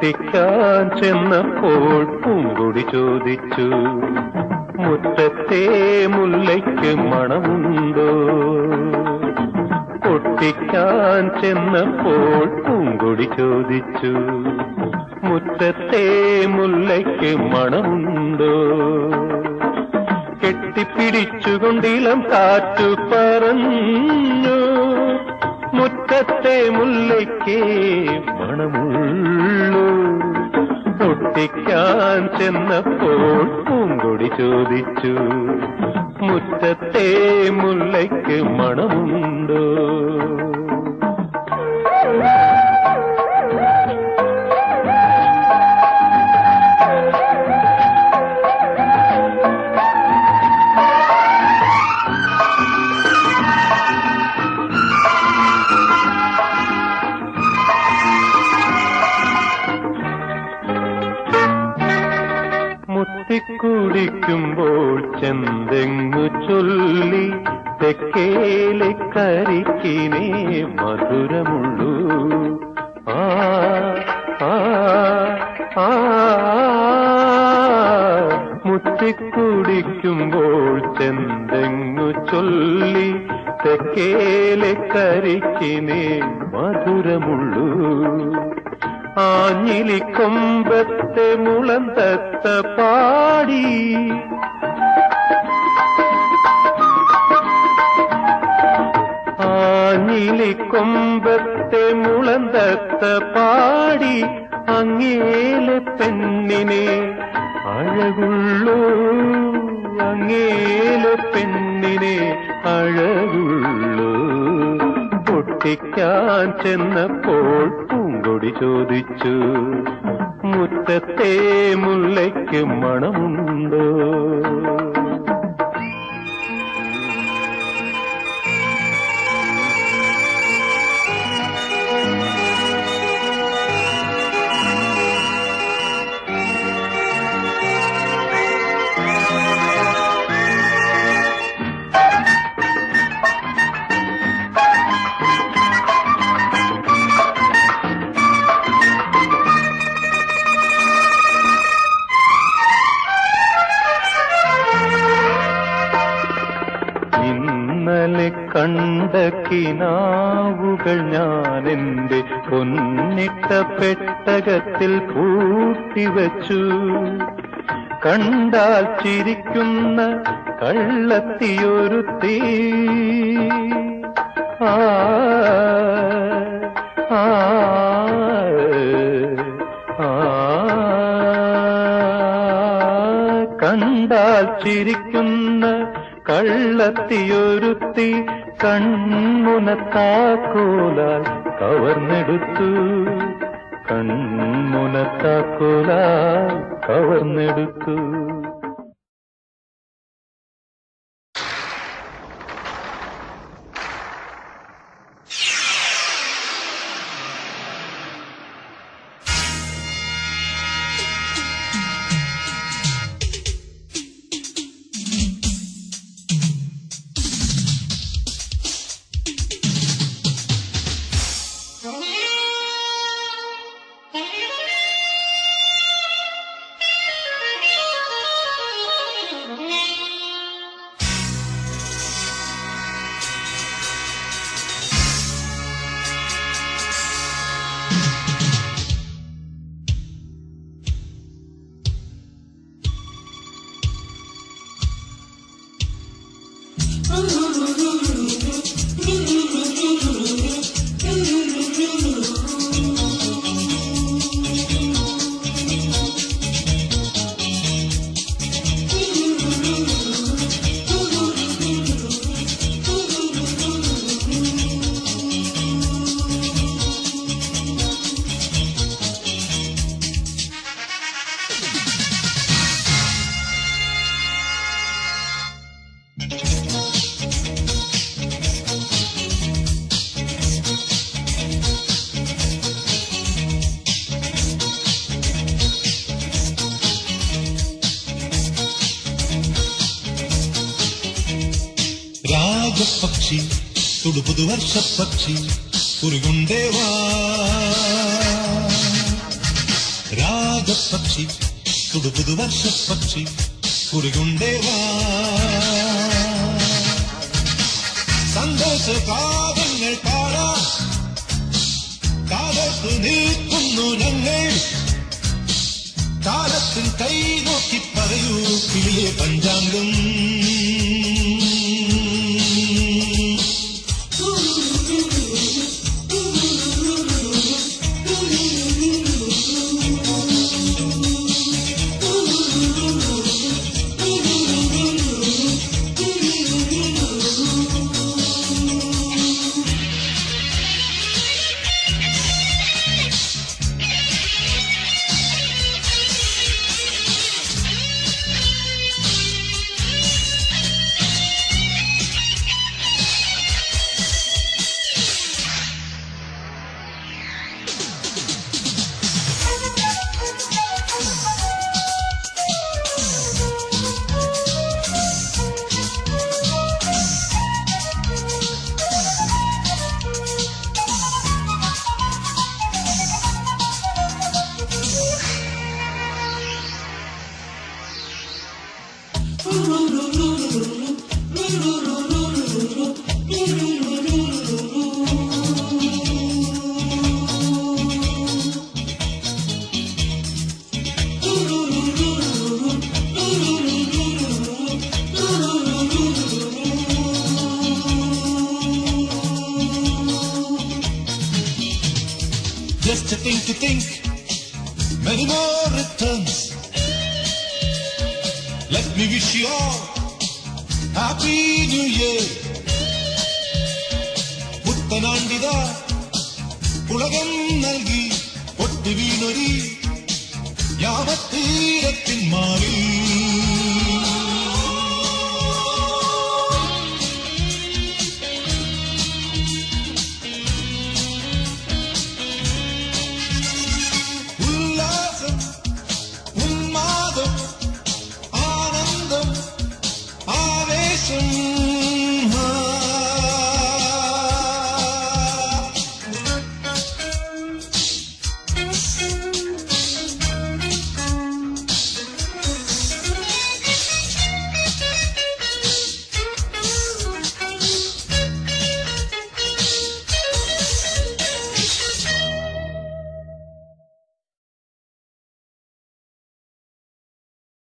പൊട്ടിക്കാൻ ചെന്നപ്പോൾ പൂങ്കൊടി ചോദിച്ചു മുറ്റത്തെ മുല്ലയ്ക്ക് മണമുണ്ടോ പൊട്ടിക്കാൻ ചെന്നപ്പോൾ പൂങ്കൊടി ചോദിച്ചു മുറ്റത്തെ മുല്ലയ്ക്ക് മണമുണ്ടോ കെട്ടിപ്പിടിച്ചുകൊണ്ടിളം കാറ്റു പറഞ്ഞു മുറ്റത്തെ മുല്ലയ്ക്ക് മണമുള്ളൂ പൊട്ടിക്കാൻ ചെന്നപ്പോൾ പൂങ്കൊടി ചോദിച്ചു മുറ്റത്തെ മുല്ലയ്ക്ക് മണമുണ്ടോ മുത്തിക്കുടിക്കുമ്പോൾ ചെന്തെങ്ങു ചൊല്ലി തെക്കേലെ കരിക്കിനെ മധുരമുള്ളൂ ആ ആ ആ മുത്തിക്കുടിക്കുമ്പോൾ ചെന്തെങ്ങു ചൊല്ലി തെക്കേലെ കരിക്കിനെ മധുരമുള്ളൂ ആഞ്ഞിലിക്കൊമ്പത്തെ മുളന്തത്ത പാടി ആഞ്ഞിലിക്കൊമ്പത്തെ മുളന്തത്ത പാടി അങ്ങേലെ പെണ്ണിനെ അഴകുള്ളൂ അങ്ങേലെ പെണ്ണിനെ അഴകുള്ളൂ പൊട്ടിക്കാൻ ചെന്നപ്പോൾ പൂങ്കൊടി ചോദിച്ചു മുറ്റത്തെ മുല്ലയ്ക്ക് മണമുണ്ടോ ഇന്നലെ കണ്ട കിനാവുകൾ ഞാൻ എന്റെ പൊന്നിട്ട പെട്ടകത്തിൽ പൂട്ടിവച്ചു കണ്ടാൽ ചിരിക്കുന്ന കള്ളത്തിയൊരുത്തി ആ ആ ആ കണ്ടാൽ ചിരിക്കുന്ന കള്ളത്തിയൊരുത്തി കൺമുനത്താക്കോലാൽ കവർന്നെടുത്തു കൺമുനത്താക്കോലാൽ കവർന്നെടുത്തു రాజపక్షి తుడుపుదు వర్ష పక్షి పురుగుండేవా രാജപക്ഷി പുതുപുതു വർഷപക്ഷി കുറികൊണ്ടേ വാ സന്തോഷ കാതങ്ങൾ പാടാം കാലത്ത് നിൽക്കുന്നു ഞങ്ങൾ കാലത്തിൽ കൈ നോക്കി പറയൂ കിളിയെ പഞ്ചാംഗം Just to think to think, many more returns. Let me wish you all Happy New Year. പുത്തനാണ്ടിത ഉലകം നൽകി ഒട്ടി വീണൊരി യാമത്തീരത്തിൻ മാറിൽ